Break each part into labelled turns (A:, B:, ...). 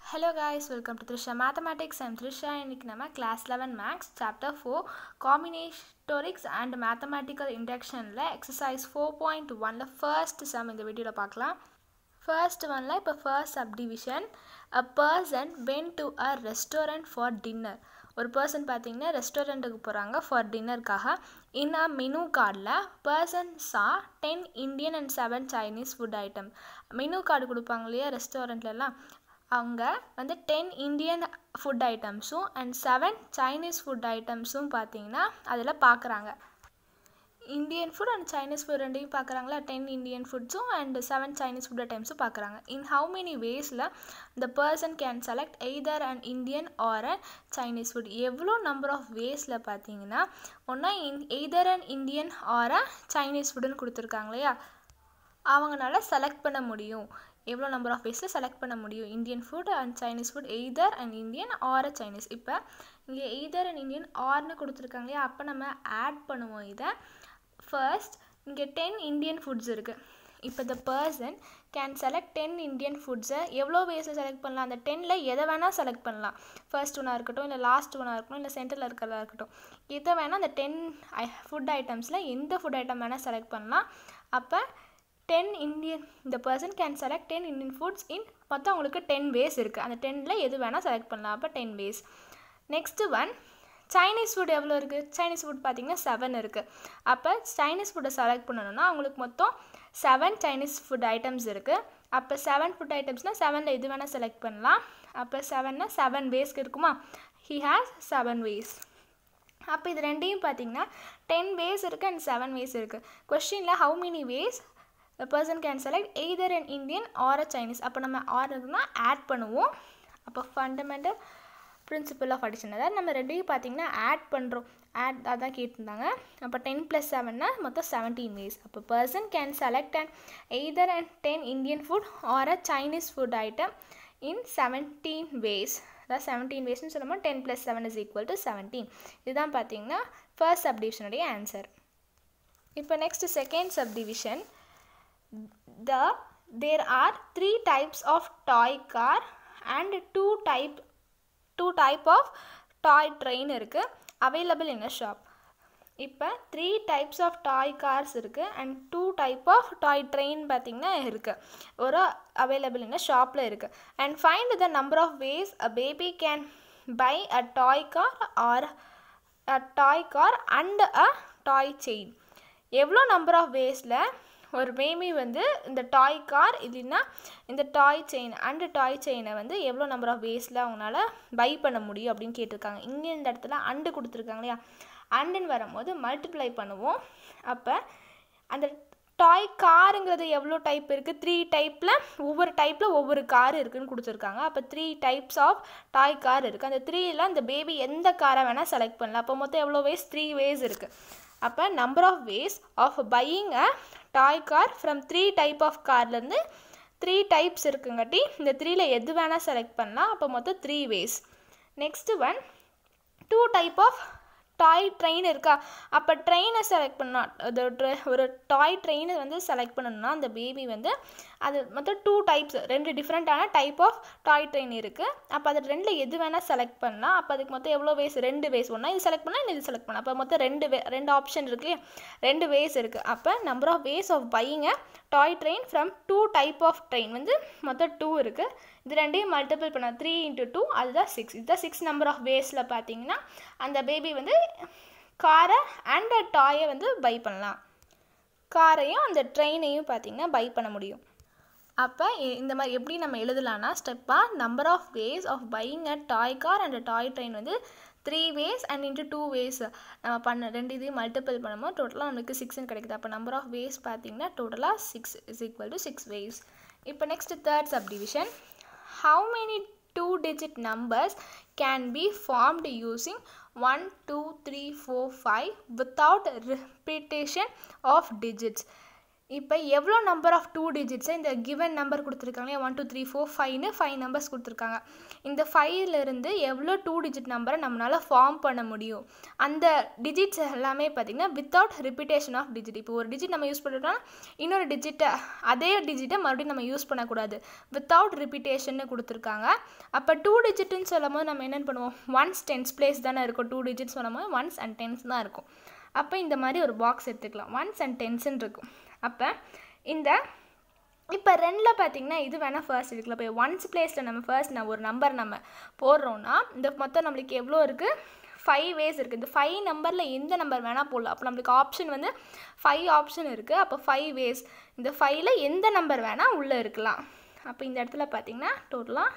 A: hello guys welcome to Trisha mathematics and Trisha இன்னைக்கு நம்ம class eleven maths chapter four combinatorics and mathematical இண்டக்ஷனில் exercise four point ஒனில் first sum இந்த வீடியோவில் பார்க்கலாம் ஃபர்ஸ்ட் ஒனில் இப்போ first subdivision a person went to a restaurant for dinner ஒரு பர்சன் பார்த்தீங்கன்னா ரெஸ்டாரண்ட்டுக்கு போகிறாங்க ஃபார் டின்னருக்காக இன் அ மெனு கார்டில் person saw ten Indian and seven Chinese food item menu card கொடுப்பாங்க இல்லையா ரெஸ்டாரண்ட்லலாம் அவங்க வந்து டென் இந்தியன் ஃபுட் ஐட்டம்ஸும் அண்ட் செவன் சைனீஸ் ஃபுட் ஐட்டம்ஸும் பார்த்தீங்கன்னா அதில் பார்க்குறாங்க Indian food and Chinese food ரெண்டையும் பார்க்குறாங்களா டென் இந்தியன் ஃபுட்ஸும் அண்ட் செவன் சைனீஸ் ஃபுட் ஐட்டம்ஸும் பார்க்குறாங்க இன் ஹவு மெனி வேஸில் the person can select either and Indian or and Chinese food எவ்வளோ நம்பர் ஆஃப் வேஸில் பார்த்தீங்கன்னா ஒன்றா in either and Indian or a Chinese ஃபுட்டுன்னு கொடுத்துருக்காங்க இல்லையா அவங்களால செலக்ட் பண்ண முடியும் எவ்வளோ நம்பர் ஆஃப் வேஸில் செலக்ட் பண்ண முடியும் Indian food and Chinese food either and Indian or a Chinese இப்போ இங்கே எய்தர் அண்ட் இந்தியன் ஆர்னு கொடுத்துருக்காங்க இல்லையா அப்போ நம்ம ஆட் பண்ணுவோம் இதை ஃபர்ஸ்ட் இங்கே டென் இந்தியன் ஃபுட்ஸ் இருக்குது இப்போ the person can select ten Indian ஃபுட்ஸை எவ்வளோ வேஸில் செலக்ட் பண்ணலாம் அந்த டெனில் எதை வேணால் செலக்ட் பண்ணலாம் ஃபர்ஸ்ட் ஒன்னாக இருக்கட்டும் இல்லை லாஸ்ட் ஒன்னாக இருக்கட்டும் இல்லை சென்டரில் இருக்கிறதா இருக்கட்டும் எதை வேணால் அந்த டென் ஐ ஃபுட் ஐட்டம்ஸில் எந்த ஃபுட் ஐட்டம் வேணால் செலக்ட் பண்ணலாம் அப்போ டென் இந்தியன் இந்த person can select ten Indian foods in மொத்தம் அவங்களுக்கு டென் வேஸ் இருக்குது அந்த டெனில் எது வேணால் செலக்ட் பண்ணலாம் அப்போ ten ways next one Chinese food எவ்வளோ இருக்குது சைனீஸ் ஃபுட் பார்த்திங்கன்னா செவன் இருக்குது அப்போ சைனீஸ் ஃபுட்டை செலக்ட் பண்ணணும்னா அவங்களுக்கு மொத்தம் செவன் சைனீஸ் ஃபுட் ஐட்டம்ஸ் இருக்குது அப்போ செவன் ஃபுட் ஐட்டம்ஸ்னால் செவனில் எது வேணால் செலக்ட் பண்ணலாம் அப்போ செவன்னா செவன் வேஸ்க்கு இருக்குமா ஹி ஹேஸ் செவன் வேஸ் அப்போ இது ரெண்டையும் பார்த்தீங்கன்னா டென் வேஸ் இருக்குது அண்ட் செவன் வேஸ் இருக்குது கொஷினில் how many ways the person can select either an Indian or a Chinese அப்போ நம்ம ஆர் இருக்குன்னா ஆட் பண்ணுவோம் அப்போ ஃபண்டமெண்டல் பிரின்சிபல் ஆஃப் அடிஷன் அதாவது நம்ம ரெண்டையும் பார்த்தீங்கன்னா ஆட் பண்ணுறோம் ஆட் அதான் கேட்டிருந்தாங்க அப்போ டென் ப்ளஸ் செவன்னா மொத்தம் செவன்டீன் வேஸ் அப்போ person can select and either and ten Indian food or a Chinese food item in seventeen ways அதாவது செவன்டீன் வேஸ்னு சொல்லும்போது ten plus seven is equal to seventeen இதுதான் பார்த்தீங்கன்னா ஃபர்ஸ்ட் சப்டிவிஷனுடைய ஆன்சர் இப்போ next second subdivision the there are three types of toy car and two type two type of toy train இருக்குது available in a shop இப்போ three types of toy cars இருக்குது and two type of toy train பார்த்திங்கன்னா இருக்குது ஒரு available in ஷாப்பில் இருக்குது and find the number of ways a baby can buy a toy car or a toy car and a toy chain எவ்வளோ number of வேஸில் ஒரு baby வந்து இந்த டாய் கார் இல்லைன்னா இந்த டாய் செயின் அண்டு டாய் செயினை வந்து எவ்வளோ நம்பர் ஆஃப் வேஸில் அவங்களால பை பண்ண முடியும் அப்படின்னு கேட்டிருக்காங்க இங்கே இந்த இடத்துல அண்டு கொடுத்துருக்காங்க இல்லையா அண்டுன்னு வரும்போது மல்டிப்ளை பண்ணுவோம் அப்போ அந்த டாய் காருங்கிறது எவ்வளோ டைப் இருக்குது த்ரீ டைப்பில் ஒவ்வொரு டைப்பில் ஒவ்வொரு கார் இருக்குதுன்னு கொடுத்துருக்காங்க அப்போ three types of toy car இருக்குது அந்த த்ரீயில் அந்த பேபி எந்த காரை வேணால் செலக்ட் பண்ணலாம் அப்போ மொத்தம் எவ்வளோ வேஸ் த்ரீ வேஸ் இருக்குது அப்போ number of ways of buying a toy car from three type of கார்லேருந்து த்ரீ டைப்ஸ் இருக்குங்காட்டி இந்த த்ரீயில் எது வேணால் செலக்ட் பண்ணலாம் அப்போ மொத்தம் three ways next one two type of toy train இருக்கா அப்போ ட்ரெயினை செலக்ட் பண்ணால் அது ஒரு டாய் ட்ரெயினை வந்து செலக்ட் பண்ணணும்னா அந்த பேபி வந்து அது மொத்தம் டூ டைப்ஸ் ரெண்டு டிஃப்ரெண்ட்டான டைப் ஆஃப் டாய் ட்ரெயின் இருக்குது அப்போ அது ரெண்டில் எது வேணால் செலக்ட் பண்ணலாம் அப்போ அதுக்கு மொத்தம் எவ்வளோ வேஸ் ரெண்டு வேஸ் ஒன்றா இது செலக்ட் பண்ணால் இது செலக்ட் பண்ணலாம் அப்போ மொத்தம் ரெண்டு வே ரெண்டு ஆப்ஷன் இருக்கு இல்லையா ரெண்டு வேஸ் இருக்குது அப்போ number of ways of buying a toy train from two type of train வந்து மொத்தம் டூ இருக்குது இது ரெண்டையும் மல்டிபிள் பண்ண த்ரீ இன்ட்டு டூ அதுதான் சிக்ஸ் இதுதான் சிக்ஸ் நம்பர் ஆஃப் வேஸில் பார்த்தீங்கன்னா அந்த பேபி வந்து காரை அண்ட் டாயை வந்து பை பண்ணலாம் காரையும் அந்த ட்ரெயினையும் பார்த்தீங்கன்னா பை பண்ண முடியும் அப்போ இந்த மாதிரி எப்படி நம்ம எழுதலாம்னா ஸ்டெப்பாக number of ways of buying a toy car and toy train வந்து three ways and into two ways நம்ம பண்ண ரெண்டு இதையும் மல்டிபிள் பண்ணும்போது டோட்டலாக நம்மளுக்கு சிக்ஸ்னு கிடைக்குது அப்போ நம்பர் ஆஃப் வேஸ் பார்த்தீங்கன்னா டோட்டலாக six is equal to six ways இப்போ next third subdivision how many two digit numbers can be formed using 1 2 3 4 5 without repetition of digits இப்போ எவ்வளோ நம்பர் ஆஃப் டூ டிஜிட்ஸை இந்த கிவன் நம்பர் கொடுத்துருக்காங்க ஒன் டூ த்ரீ ஃபோர் ஃபைவ்னு five numbers கொடுத்துருக்காங்க இந்த ஃபைவ்லேருந்து எவ்வளோ டூ டிஜிட் நம்பரை நம்மளால் ஃபார்ம் பண்ண முடியும் அந்த டிஜிட்ஸ் எல்லாமே பார்த்திங்கன்னா வித்தவுட் ரிப்பீட்டேஷன் ஆஃப் டிஜிட் இப்போ ஒரு டிஜிட் நம்ம யூஸ் பண்ணிட்டோம்னா இன்னொரு டிஜிட்டை அதே டிஜிட்டை மறுபடியும் நம்ம யூஸ் பண்ணக்கூடாது வித்தவுட் ரிப்பீட்டேஷன் கொடுத்துருக்காங்க அப்போ டூ டிஜிட்னு சொல்லும் போது நம்ம என்னென்னு பண்ணுவோம் ஒன்ஸ் டென்ஸ் பிளேஸ் தானே இருக்கும் டூ டிஜிட்ஸ் சொல்லும் போது ஒன்ஸ் அண்ட் டென்ஸ் தான் இருக்கும் அப்போ இந்த மாதிரி ஒரு பாக்ஸ் எடுத்துக்கலாம் ஒன்ஸ் அண்ட் டென்ஸ்ன்னு இருக்கும் அப்போ இந்த இப்போ ரெண்டில் பார்த்தீங்கன்னா இது வேணால் ஃபர்ஸ்ட் இருக்குல்ல இப்போ ஒன்ஸ் பிளேஸில் நம்ம ஃபர்ஸ்ட் நம்ம ஒரு நம்பர் நம்ம போடுறோன்னா இந்த மொத்தம் நம்மளுக்கு எவ்வளோ இருக்குது ஃபைவ் வேஸ் இருக்குது இந்த ஃபைவ் நம்பரில் எந்த நம்பர் வேணால் போடலாம் அப்போ நம்மளுக்கு ஆப்ஷன் வந்து ஃபைவ் ஆப்ஷன் இருக்குது அப்போ ஃபைவ் வேஸ் இந்த ஃபைவ்ல எந்த நம்பர் வேணால் உள்ளே இருக்கலாம் அப்போ இந்த இடத்துல பார்த்தீங்கன்னா டோட்டலாக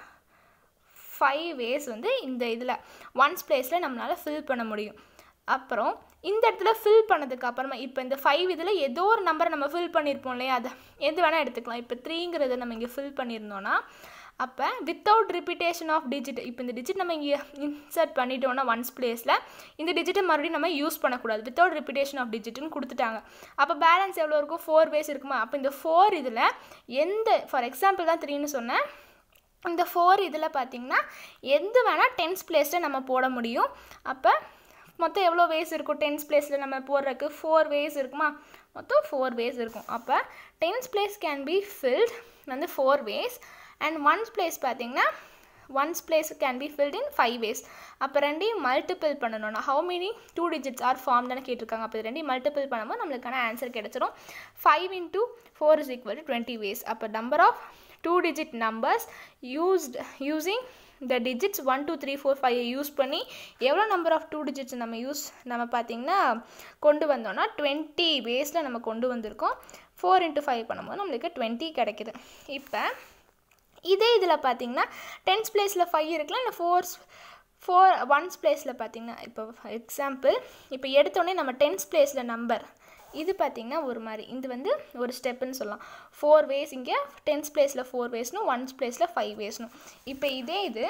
A: ஃபைவ் வேஸ் வந்து இந்த இதில் ஒன்ஸ் பிளேஸில் நம்மளால் ஃபில் பண்ண முடியும் அப்புறம் இந்த இடத்துல ஃபில் பண்ணதுக்கு அப்புறமா இப்போ இந்த ஃபைவ் இதில் ஏதோ ஒரு நம்பரை நம்ம ஃபில் பண்ணியிருப்போம் இல்லையா அதை எது வேணால் எடுத்துக்கலாம் இப்போ த்ரீங்கிறத நம்ம இங்கே ஃபில் பண்ணியிருந்தோன்னா அப்போ வித்தவுட் ரிப்பீட்டேஷன் ஆஃப் டிஜிட் இப்போ இந்த டிஜிட் நம்ம இங்கே இன்சர்ட் பண்ணிட்டோன்னா ஒன்ஸ் பிளேஸில் இந்த டிஜிட்டை மறுபடியும் நம்ம யூஸ் பண்ணக்கூடாது வித்தவுட் ரிப்பீட்டேஷன் ஆஃப் டிஜிட்னு கொடுத்துட்டாங்க அப்போ பேலன்ஸ் எவ்வளோ இருக்கும் ஃபோர் வேஸ் இருக்குமா அப்போ இந்த ஃபோர் இதில் எந்த ஃபார் எக்ஸாம்பிள் தான் த்ரீன்னு சொன்னேன் இந்த ஃபோர் இதில் பார்த்தீங்கன்னா எந்த வேணால் டென்ஸ் பிளேஸில் நம்ம போட முடியும் அப்போ மொத்தம் எவ்வளோ வேஸ் இருக்கும் டென்ஸ் பிளேஸில் நம்ம போடுறதுக்கு ஃபோர் வேஸ் இருக்குமா மொத்தம் ஃபோர் வேஸ் இருக்கும் அப்போ tens place can be filled வந்து four ways and ones place பார்த்தீங்கன்னா ones place can be filled in five ways அப்போ ரெண்டையும் மல்டிபிள் பண்ணணும்னா how many two digits are form தானே கேட்டிருக்காங்க அப்போ ரெண்டையும் மல்டிபிள் பண்ணும்போது நம்மளுக்கான ஆன்சர் கிடச்சிரும் five into four is equal to twenty ways அப்போ number of two digit numbers used using இந்த digits one two three four five use பண்ணி எவ்வளோ நம்பர் ஆஃப் டூ டிஜிட்ஸ் நம்ம யூஸ் நம்ம பார்த்திங்கன்னா கொண்டு வந்தோம்னா டுவெண்ட்டி வேஸில் நம்ம கொண்டு வந்திருக்கோம் ஃபோர் இன்ட்டு ஃபைவ் பண்ணும்போது நம்மளுக்கு டுவெண்ட்டி கிடைக்குது இப்போ இதே இதில் பார்த்தீங்கன்னா டென்ஸ் பிளேஸில் ஃபைவ் இருக்கலாம் இல்லை ஃபோர்ஸ் ஃபோர் ஒன்ஸ் பிளேஸில் பார்த்தீங்கன்னா இப்போ எக்ஸாம்பிள் இப்போ எடுத்தோடனே நம்ம டென்ஸ் பிளேஸில் நம்பர் இது பார்த்திங்கன்னா ஒரு மாதிரி இது வந்து ஒரு ஸ்டெப்புன்னு சொல்லலாம் ஃபோர் வேஸ் இங்கே டென்ஸ் பிளேஸில் ஃபோர் வேஸ்னும் ஒன்ஸ் பிளேஸில் ஃபைவ் வேஸ்னும் இப்போ இதே இது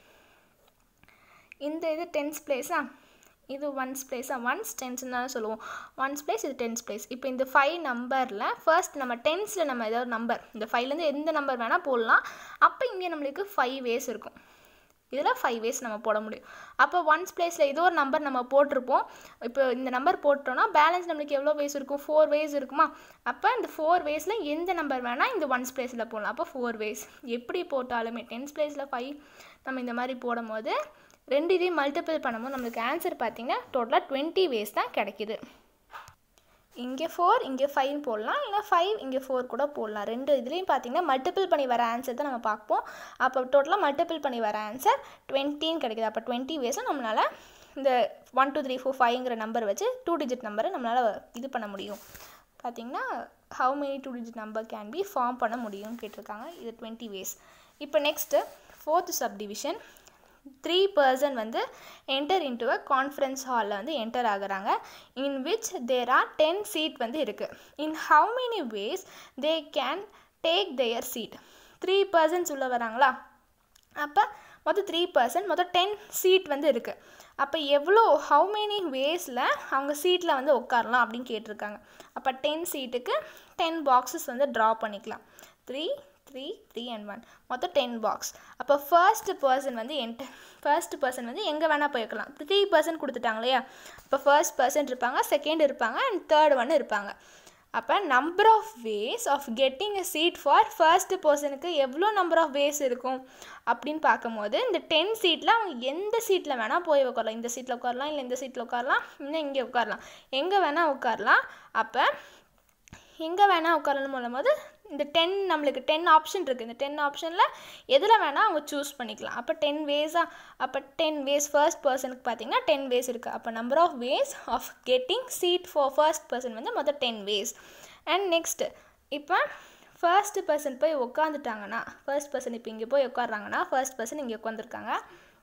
A: இந்த இது டென்ஸ் பிளேஸா இது ஒன்ஸ் பிளேஸா ஒன்ஸ் டென்ஸ்னு தான் சொல்லுவோம் ஒன்ஸ் பிளேஸ் இது டென்ஸ் பிளேஸ் இப்போ இந்த ஃபைவ் நம்பரில் ஃபர்ஸ்ட் நம்ம டென்ஸில் நம்ம ஏதாவது நம்பர் இந்த ஃபைவ்லேருந்து எந்த நம்பர் வேணால் போடலாம் அப்போ இங்கே நம்மளுக்கு ஃபைவ் வேஸ் இருக்கும் இதில் ஃபைவ் வேஸ் நம்ம போட முடியும் அப்போ ஒன்ஸ் பிளேஸில் ஏதோ ஒரு நம்பர் நம்ம போட்டிருப்போம் இப்போ இந்த நம்பர் போட்டோன்னா பேலன்ஸ் நம்மளுக்கு எவ்வளோ வேஸ் இருக்கும் ஃபோர் வேஸ் இருக்குமா அப்போ இந்த ஃபோர் வேஸில் எந்த நம்பர் வேணால் இந்த ஒன்ஸ் பிளேஸில் போடலாம் அப்போ ஃபோர் வேஸ் எப்படி போட்டாலுமே டென்ஸ் பிளேஸில் ஃபைவ் நம்ம இந்த மாதிரி போடும் போது ரெண்டு இதையும் மல்டிபிள் பண்ணும்போது நம்மளுக்கு ஆன்சர் பார்த்திங்கன்னா டோட்டலாக டுவெண்ட்டி வேஸ் தான் கிடைக்கிது இங்கே ஃபோர் இங்கே ஃபைவ் போடலாம் இல்லை ஃபைவ் இங்கே ஃபோர் கூட போடலாம் ரெண்டு இதுலேயும் பார்த்தீங்கன்னா மல்டிபிள் பண்ணி வர ஆன்சர் தான் நம்ம பார்ப்போம் அப்போ டோட்டலாக மல்டிபிள் பண்ணி வர ஆன்சர் டுவெண்ட்டின்னு கிடைக்குது அப்போ டுவெண்ட்டி வேஸும் நம்மளால் இந்த ஒன் டூ த்ரீ ஃபோர் ஃபைவ்ங்கிற நம்பர் வச்சு டூ டிஜிட் நம்பரை நம்மளால் இது பண்ண முடியும் பார்த்தீங்கன்னா how many two digit number can be form பண்ண முடியும்னு கேட்டிருக்காங்க இது டுவெண்ட்டி வேஸ் இப்போ next fourth subdivision three person வந்து என்டர் இன்டு அ கான்ஃபரன்ஸ் ஹாலில் வந்து என்டர் ஆகுறாங்க in which there are ten seat வந்து இருக்குது in how many ways they can take their seat three persons உள்ளே வராங்களா அப்போ மொத்தம் த்ரீ பர்சன்ட் மொத்தம் டென் சீட் வந்து இருக்குது அப்போ எவ்வளோ ஹவு மெனி வேஸில் அவங்க சீட்டில் வந்து உட்காரலாம் அப்படின்னு கேட்டிருக்காங்க அப்போ டென் சீட்டுக்கு டென் பாக்ஸஸ் வந்து ட்ரா பண்ணிக்கலாம் three three three and one மொத்தம் டென் பாக்ஸ் அப்போ ஃபர்ஸ்ட் பர்சன் வந்து என்ட ஃபர்ஸ்ட் பர்சன் வந்து எங்கே வேணால் போய்க்கலாம் த்ரீ பர்சன் கொடுத்துட்டாங்க இல்லையா இப்போ ஃபர்ஸ்ட் பர்சன் இருப்பாங்க செகண்ட் இருப்பாங்க அண்ட் தேர்ட் ஒன் இருப்பாங்க அப்போ number of ways of getting a seat for first பர்சனுக்கு எவ்வளோ நம்பர் ஆஃப் வேஸ் இருக்கும் அப்படின்னு பார்க்கும்போது இந்த டென் சீட்டில் அவங்க எந்த சீட்டில் வேணால் போய் உட்காரலாம் இந்த சீட்டில் உட்காரலாம் இல்லை இந்த சீட்டில் உட்காரலாம் இன்னும் இங்கே உட்காரலாம் எங்கே வேணால் உட்காரலாம் அப்போ எங்கே வேணால் உட்காரணும் மூலம் போது இந்த டென் நம்மளுக்கு டென் ஆப்ஷன் இருக்குது இந்த டென் ஆப்ஷனில் எதில் வேணால் அவங்க சூஸ் பண்ணிக்கலாம் அப்போ டென் வேஸாக அப்போ டென் வேஸ் ஃபர்ஸ்ட் பர்சனுக்கு பார்த்தீங்கன்னா டென் வேஸ் இருக்குது அப்போ number of ways of getting seat for first person வந்து மொத்தம் டென் வேஸ் அண்ட் நெக்ஸ்ட்டு இப்போ ஃபர்ஸ்ட் பர்சன் போய் உட்காந்துட்டாங்கன்னா ஃபர்ஸ்ட் பர்சன் இப்போ இங்கே போய் உட்காடுறாங்கன்னா ஃபர்ஸ்ட் பர்சன் இங்கே உட்காந்துருக்காங்க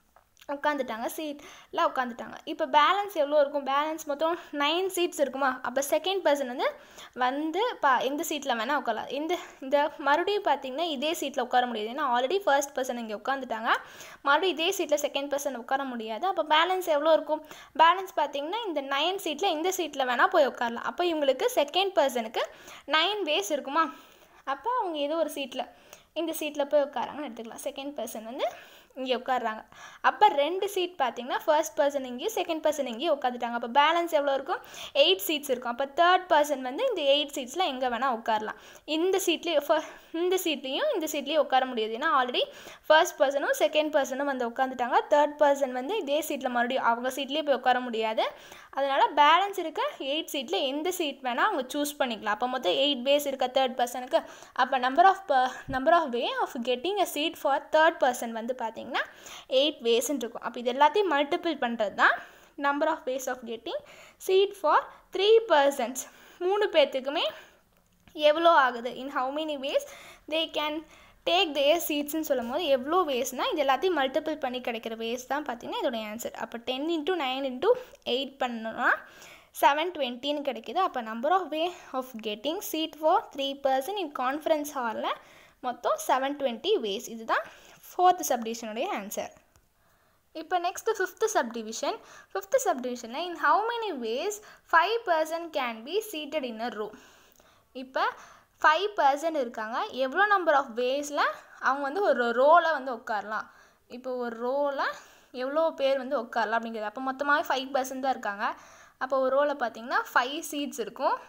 A: உட்காந்துட்டாங்க சீட்டில் உட்காந்துட்டாங்க இப்போ பேலன்ஸ் எவ்வளோ இருக்கும் பேலன்ஸ் மொத்தம் நைன் சீட்ஸ் இருக்குமா அப்போ செகண்ட் பர்சன் வந்து வந்து பா எந்த சீட்டில் வேணால் உட்காரலாம் இந்த இந்த மறுபடியும் பார்த்தீங்கன்னா இதே சீட்டில் உட்கார முடியாது ஏன்னா ஆல்ரெடி ஃபர்ஸ்ட் பர்சன் இங்கே உட்காந்துட்டாங்க மறுபடியும் இதே சீட்டில் செகண்ட் பர்சன் உட்கார முடியாது அப்போ பேலன்ஸ் எவ்வளோ இருக்கும் பேலன்ஸ் பார்த்தீங்கன்னா இந்த நைன் சீட்டில் இந்த சீட்டில் வேணால் போய் உட்காரலாம் அப்போ இவங்களுக்கு செகண்ட் பர்சனுக்கு நைன் வேஸ் இருக்குமா அப்போ அவங்க ஏதோ ஒரு சீட்டில் இந்த சீட்டில் போய் உட்காராங்கன்னு எடுத்துக்கலாம் செகண்ட் பர்சன் வந்து இங்கே உட்காடுறாங்க அப்போ ரெண்டு சீட் பார்த்தீங்கன்னா ஃபர்ஸ்ட் பர்சன் இங்கேயும் செகண்ட் பர்சன் இங்கேயும் உட்காந்துட்டாங்க அப்போ பேலன்ஸ் எவ்வளோ இருக்கும் எயிட் சீட்ஸ் இருக்கும் அப்போ தேர்ட் பர்சன் வந்து இந்த எயிட் சீட்ஸில் எங்கே வேணால் உட்காரலாம் இந்த சீட்லேயும் இந்த சீட்லேயும் இந்த சீட்லேயும் உட்கார முடியாது ஏன்னா ஆல்ரெடி ஃபர்ஸ்ட் பர்சனும் செகண்ட் பர்சனும் வந்து உட்காந்துட்டாங்க தேர்ட் பர்சன் வந்து இதே சீட்டில் மறுபடியும் அவங்க சீட்லேயே போய் உட்கார முடியாது அதனால் பேலன்ஸ் இருக்க எயிட் சீட்டில் எந்த சீட் வேணால் அவங்க சூஸ் பண்ணிக்கலாம் அப்போ மொத்தம் எயிட் பேஸ் இருக்க தேர்ட் பர்சனுக்கு அப்போ number of number of way of getting a seat for third person வந்து பார்த்தீங்கன்னா எயிட் வேஸ்ன்னு இருக்கும் அப்போ இது எல்லாத்தையும் மல்டிபிள் பண்ணுறது தான் number of ways of getting seat for three persons மூணு பேர்த்துக்குமே எவ்வளோ ஆகுது in how many ways they can take their சீட்ஸ்னு சொல்லும் போது எவ்வளோ வேஸ்னால் இது எல்லாத்தையும் மல்டிபிள் பண்ணி கிடைக்கிற வேஸ் தான் பார்த்தீங்கன்னா இதோட ஆன்சர் அப்போ ten into nine into eight பண்ணோன்னா செவன் டுவெண்ட்டின்னு கிடைக்கிது அப்போ number of way of getting seat for three person in conference ஹாலில் மொத்தம் செவன் டுவெண்ட்டி வேஸ் இதுதான் ஃபோர்த் சப்டிவிஷனுடைய ஆன்சர் இப்போ நெக்ஸ்ட்டு ஃபிஃப்த்து சப்டிவிஷன் ஃபிஃப்த்து சப்டிவிஷனில் in how many ways five person can be seated in a row இப்போ five percent இருக்காங்க எவ்வளோ number of வேஸில் அவங்க வந்து ஒரு ரோவில் வந்து உட்காரலாம் இப்போ ஒரு ரோவில் எவ்வளோ பேர் வந்து உட்காரலாம் அப்படிங்கிறது அப்போ மொத்தமாகவே ஃபைவ் பர்சன்ட் தான் இருக்காங்க அப்போ ஒரு ரோவில் பார்த்தீங்கன்னா ஃபைவ் சீட்ஸ் இருக்கும்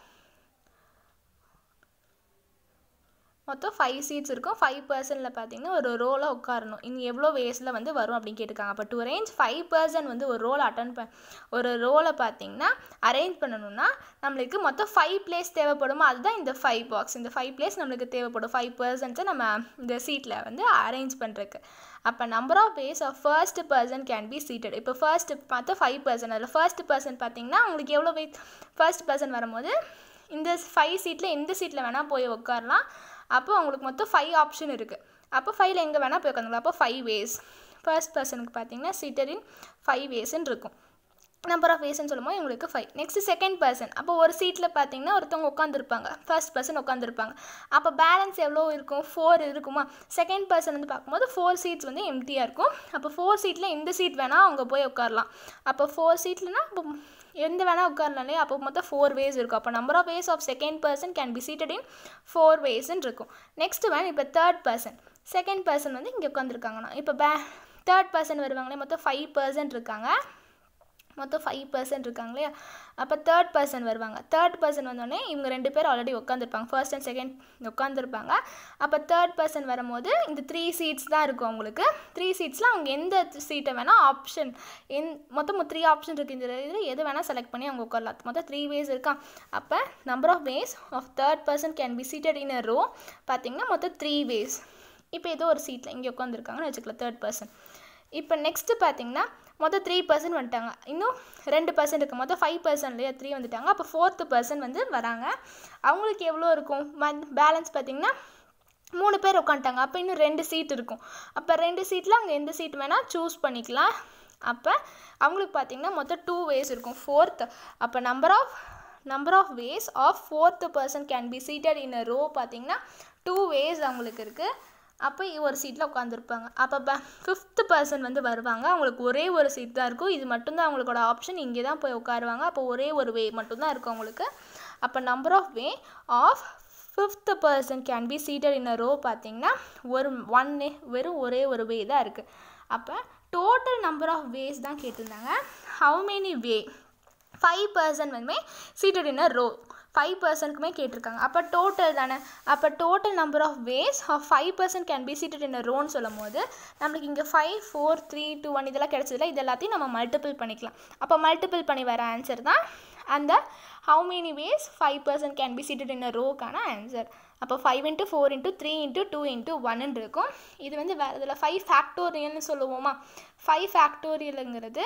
A: மொத்தம் ஃபைவ் சீட்ஸ் இருக்கும் ஃபைவ் பர்சனில் பார்த்தீங்கன்னா ஒரு ரோவில் உட்காரணும் இனி எவ்வளோ வேஸில் வந்து வரும் அப்படின்னு கேட்டிருக்காங்க அப்போ டு அரேஞ்ச் ஃபைவ் பர்சன் வந்து ஒரு ரோல் அட்டன் ப ஒரு ரோலை பார்த்தீங்கன்னா அரேஞ்ச் பண்ணணும்னா நம்மளுக்கு மொத்தம் ஃபைவ் பிளேஸ் தேவைப்படுமோ அதுதான் இந்த ஃபைவ் பாக்ஸ் இந்த ஃபைவ் பிளேஸ் நம்மளுக்கு தேவைப்படும் ஃபைவ் பர்சன்ஸை நம்ம இந்த சீட்டில் வந்து அரேஞ்ச் பண்ணுறதுக்கு அப்போ number of ways of first person can be seated இப்போ ஃபர்ஸ்ட் பார்த்தா ஃபைவ் பர்சன் அதில் ஃபர்ஸ்ட் பர்சன் பார்த்தீங்கன்னா உங்களுக்கு எவ்வளோ வெயிட் ஃபர்ஸ்ட் பர்சன் வரும்போது இந்த ஃபைவ் சீட்டில் எந்த சீட்டில் வேணால் போய் உட்காரலாம் அப்போ உங்களுக்கு மொத்தம் ஃபைவ் ஆப்ஷன் இருக்குது அப்போ ஃபைவ்ல எங்கே வேணால் போய் உட்காந்துக்கலாம் அப்போ ஃபைவ் வேஸ் ஃபர்ஸ்ட் பர்சனுக்கு பார்த்தீங்கன்னா சீட்டர் இன் ஃபைவ் வேஸ்ன்னு இருக்கும் நம்பர் ஆஃப் வேஸ்ன்னு சொல்லும்போது உங்களுக்கு ஃபைவ் நெக்ஸ்ட் செகண்ட் பர்சன் அப்போ ஒரு சீட்டில் பார்த்தீங்கன்னா ஒருத்தவங்க உட்காந்துருப்பாங்க ஃபர்ஸ்ட் பர்சன் உட்காந்துருப்பாங்க அப்போ பேலன்ஸ் எவ்வளோ இருக்கும் ஃபோர் இருக்குமா செகண்ட் பர்சன் வந்து பார்க்கும்போது ஃபோர் சீட்ஸ் வந்து எம்டியாக இருக்கும் அப்போ ஃபோர் சீட்டில் எந்த சீட் வேணால் அவங்க போய் உட்காரலாம் அப்போ ஃபோர் சீட்லனா இப்போ எந்த வேணால் உட்காரலாம் இல்லையா அப்போ மொத்தம் ஃபோர் வேஸ் இருக்கும் அப்போ number of ways of second person can be seated in four வேஸ்ன்னு இருக்கும் நெக்ஸ்ட் வேன் இப்போ தேர்ட் பர்சன் செகண்ட் பர்சன் வந்து இங்கே உட்காந்துருக்காங்கண்ணா இப்போ பே தேர்ட் பர்சன் வருவாங்களே மொத்தம் ஃபைவ் பர்சன்ட் இருக்காங்க மொத்தம் ஃபைவ் பர்சன்ட் இருக்காங்க இல்லையா அப்போ தேர்ட் பர்சன் வருவாங்க தேர்ட் பர்சன் வந்தோடனே இவங்க ரெண்டு பேர் ஆல்ரெடி உட்காந்துருப்பாங்க ஃபர்ஸ்ட் அண்ட் செகண்ட் உட்காந்துருப்பாங்க அப்போ தேர்ட் பர்சன் வரும்போது இந்த த்ரீ சீட்ஸ் தான் இருக்கும் அவங்களுக்கு த்ரீ சீட்ஸில் அவங்க எந்த சீட்டை வேணால் ஆப்ஷன் என் மொத்தம் த்ரீ ஆப்ஷன் இருக்குது இந்த இதில் எது வேணால் செலக்ட் பண்ணி அவங்க உட்காரலாம் மொத்தம் த்ரீ வேஸ் இருக்கா அப்போ number of ways of third person can be seated in a row பார்த்தீங்கன்னா மொத்தம் த்ரீ வேஸ் இப்போ ஏதோ ஒரு சீட்டில் இங்கே உட்காந்துருக்காங்கன்னு வச்சுக்கலாம் தேர்ட் பர்சன் இப்போ நெக்ஸ்ட்டு பார்த்தீங்கன்னா மொத்தம் த்ரீ பர்சன்ட் வந்துட்டாங்க இன்னும் ரெண்டு பர்சன்ட் இருக்குது மொத்தம் ஃபைவ் பர்சன்ட் இல்லையா த்ரீ வந்துட்டாங்க அப்போ ஃபோர்த்து பர்சன் வந்து வராங்க அவங்களுக்கு எவ்வளோ இருக்கும் பேலன்ஸ் பார்த்தீங்கன்னா மூணு பேர் உட்காந்துட்டாங்க அப்போ இன்னும் ரெண்டு சீட் இருக்கும் அப்போ ரெண்டு சீட்டில் அவங்க எந்த சீட் வேணால் சூஸ் பண்ணிக்கலாம் அப்போ அவங்களுக்கு பார்த்தீங்கன்னா மொத்தம் டூ வேஸ் இருக்கும் ஃபோர்த் அப்போ number of number of ways of fourth person can be seated in a row பார்த்தீங்கன்னா டூ வேஸ் அவங்களுக்கு இருக்குது அப்போ ஒரு சீட்டில் உட்காந்துருப்பாங்க அப்போ ப ஃபிஃப்த்து பர்சன் வந்து வருவாங்க அவங்களுக்கு ஒரே ஒரு சீட் தான் இருக்கும் இது மட்டும்தான் அவங்களோட ஆப்ஷன் இங்கே தான் போய் உட்காருவாங்க அப்போ ஒரே ஒரு வே மட்டும்தான் இருக்கும் அவங்களுக்கு அப்போ number of way of fifth person can be seated in a row பார்த்தீங்கன்னா ஒரு ஒன் வெறும் ஒரே ஒரு வே தான் இருக்குது அப்போ டோட்டல் நம்பர் ஆஃப் வேஸ் தான் கேட்டிருந்தாங்க how many way five person வந்துமே seated in a row five பர்சன்ட்க்குமே கேட்டிருக்காங்க அப்போ டோட்டல் தானே அப்போ total number of ways of five persons can be seated in ரோன்னு சொல்லும் போது நம்மளுக்கு இங்கே five four three two one இதெல்லாம் கிடச்சதில்ல இது எல்லாத்தையும் நம்ம மல்டிபிள் பண்ணிக்கலாம் அப்போ மல்டிபிள் பண்ணி வர ஆன்சர் தான் அந்த how many ways five persons can be seated in ரோக்கான ஆன்சர் அப்போ five into four into three into two into ஒன்னு இருக்கும் இது வந்து வேறு இதில் ஃபைவ் ஃபேக்டோரியல்னு சொல்லுவோமா ஃபைவ் ஃபேக்டோரியலுங்கிறது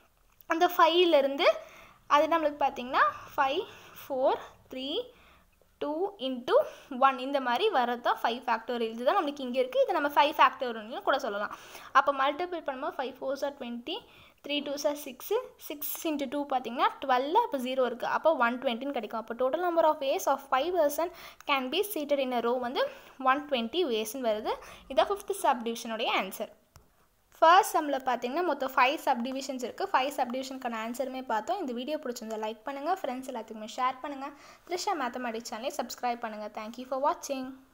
A: அந்த ஃபைவ்லேருந்து அது நம்மளுக்கு பார்த்திங்கன்னா five four three two into one இந்த மாதிரி வரது தான் ஃபைவ் ஃபேக்டோரியல் இதுதான் நம்மளுக்கு இங்கே இருக்குது இதை நம்ம ஃபைவ் ஃபேக்டோரியல்னு கூட சொல்லலாம் அப்போ மல்டிபிள் பண்ணும்போது ஃபைவ் ஃபோர் சார் டுவெண்ட்டி த்ரீ டூ சார் சிக்ஸு சிக்ஸ் இன்ட்டு டூ பார்த்தீங்கன்னா டுவெல் அப்போ ஜீரோ இருக்குது அப்போ ஒன் டுவெண்ட்டின்னு கிடைக்கும் அப்போ total number of ways of five person can be seated in a row வந்து ஒன் டுவெண்ட்டி வேஸ்ன்னு வருது இதான் ஃபிஃப்த் சப் டிவிஷனுடைய ஆன்சர் ஃபர்ஸ்ட் சம்மில் பார்த்தீங்கன்னா மொத்தம் ஃபைவ் சப் டிவிஷன்ஸ் இருக்குது ஃபைவ் சப் டிவிஷனுக்கான ஆன்சருமே பார்த்தோம் இந்த வீடியோ பிடிச்சிருந்தா லைக் பண்ணுங்கள் ஃப்ரெண்ட்ஸ் எல்லாத்துக்குமே ஷேர் பண்ணுங்கள் த்ரிஷா மேத்தமெட்டிக்ஸ் சேனலை சப்ஸ்கிரைப் பண்ணுங்கள் தேங்க்யூ ஃபார் வாட்சிங்